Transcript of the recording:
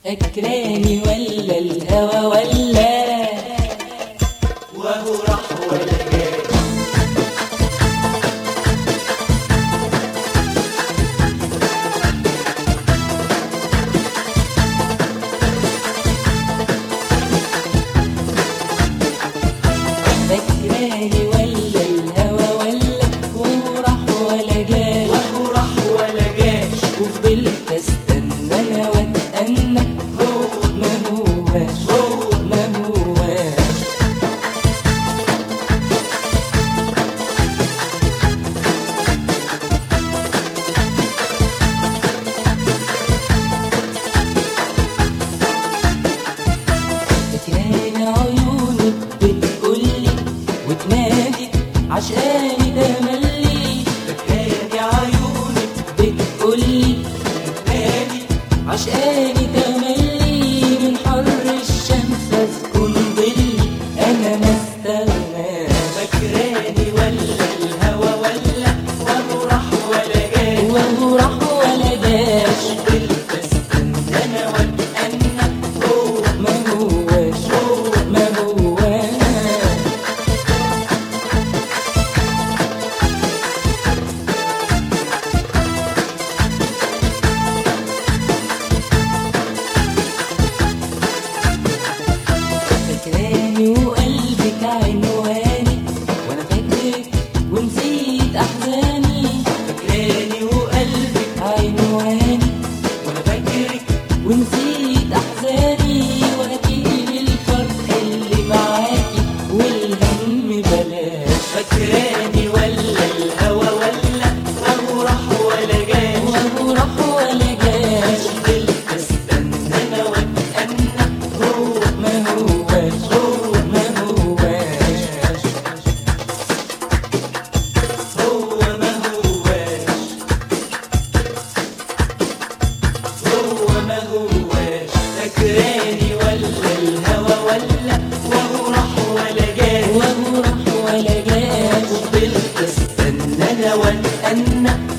فاكراني ولا الهوى ولا وهو راح ولا جاي فاكراني ولا الهوى ولا وهو راح ولا جاي وهو راح ولا جاش وفضلت استنى انا واتأنى هو ما هواش هو ما هواش فاكراني عيونك بتقولي وتنادي عشقاني ده ملي فكاني عيونك بتقولي نادي عشقاني تملي من حر الشمس اسكن ظلي انا ما استغناش فكراني ولا الهوى ولا وهو راح ولا جاي وهو راح ولا جاش فضلت استنى انا واتأنى هو ما هواش ما هواش فاكراني وقلبك عنواني وانا فاكرك ونسيت احزاني فكراني وقلبك عنواني وانا فاكرك ونسيت احزاني واكيد الفرح اللي معاكي والهم بلاش فكراني ولا الهوى ولا وهو راح ولا جاش وهو راح ولا جاش فضلت استنى انا واتأنى هو ما هواش ما هواش هو ما هواش هو ما هواش فكراني ولا الهوى ولا وهو راح ولا جاش وهو راح ولا جاش فضلت استنى انا واتأنى